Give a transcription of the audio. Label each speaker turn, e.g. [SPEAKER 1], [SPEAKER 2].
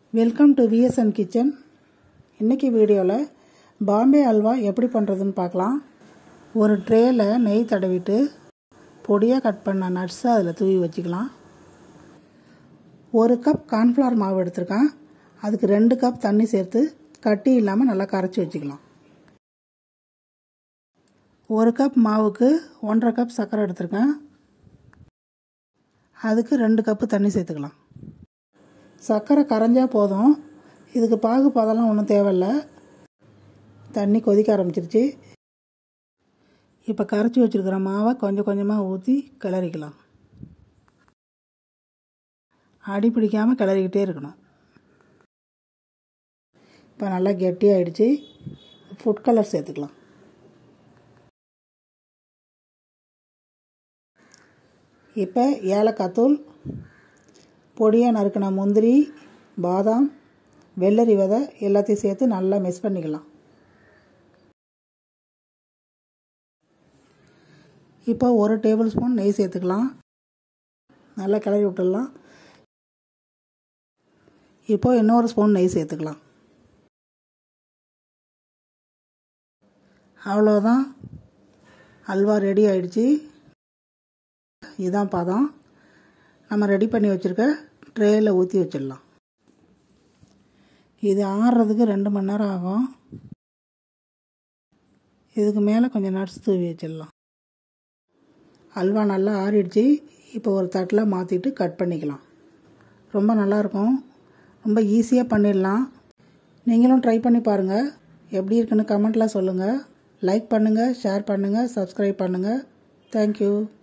[SPEAKER 1] welcome to VSN kitchen இன்றைக்கி வீடியோவில் பாம்பே அல்வா எப்படி பண்ணுறதுன்னு பார்க்கலாம் ஒரு ட்ரேயில் நெய் தடவிட்டு பொடியாக கட் பண்ண நட்ஸை அதில் தூவி வச்சுக்கலாம் ஒரு கப் கார்ன்ஃப்ளவர் மாவு எடுத்திருக்கேன் அதுக்கு ரெண்டு கப் தண்ணி சேர்த்து கட்டி இல்லாமல் நல்லா கரைச்சி வச்சுக்கலாம் ஒரு கப் மாவுக்கு ஒன்றரை கப் சர்க்கரை எடுத்திருக்கேன் அதுக்கு ரெண்டு கப்பு தண்ணி சேர்த்துக்கலாம் சர்க்கரை கரைஞ்சா போதும் இதுக்கு பாகு பதெல்லாம் ஒன்றும் தேவையில்ல தண்ணி கொதிக்க ஆரம்பிச்சிருச்சு இப்போ கரைச்சி வச்சுருக்கிற மாவை கொஞ்சம் கொஞ்சமாக ஊற்றி கிளறிக்கலாம் அடி பிடிக்காமல் கிளறிக்கிட்டே இருக்கணும் இப்போ நல்லா கெட்டியாகிடுச்சு ஃபுட் கலர் சேர்த்துக்கலாம் இப்போ ஏலக்காய் தூள் பொடியாக நறுக்கின முந்திரி பாதாம் வெள்ளரி விதை எல்லாத்தையும் சேர்த்து நல்லா மிக்ஸ் பண்ணிக்கலாம் இப்போ ஒரு டேபிள் ஸ்பூன் நெய் சேர்த்துக்கலாம் நல்லா கிளறி விட்டுடலாம் இப்போ இன்னொரு ஸ்பூன் நெய் சேர்த்துக்கலாம் அவ்வளோதான் அல்வா ரெடி ஆயிடுச்சு இதான் பதம் நம்ம ரெடி பண்ணி வச்சுருக்க ட்ரேயில் ஊற்றி வச்சிடலாம் இது ஆறுறதுக்கு ரெண்டு மணி நேரம் ஆகும் இதுக்கு மேலே கொஞ்சம் நட்ஸ் தூவி வச்சிடலாம் அல்வா நல்லா ஆறிடுச்சு இப்போ ஒரு தட்டில் மாற்றிட்டு கட் பண்ணிக்கலாம் ரொம்ப நல்லாயிருக்கும் ரொம்ப ஈஸியாக பண்ணிடலாம் நீங்களும் ட்ரை பண்ணி பாருங்கள் எப்படி இருக்குன்னு கமெண்ட்டில் சொல்லுங்கள் லைக் பண்ணுங்கள் ஷேர் பண்ணுங்கள் சப்ஸ்கிரைப் பண்ணுங்கள் தேங்க்யூ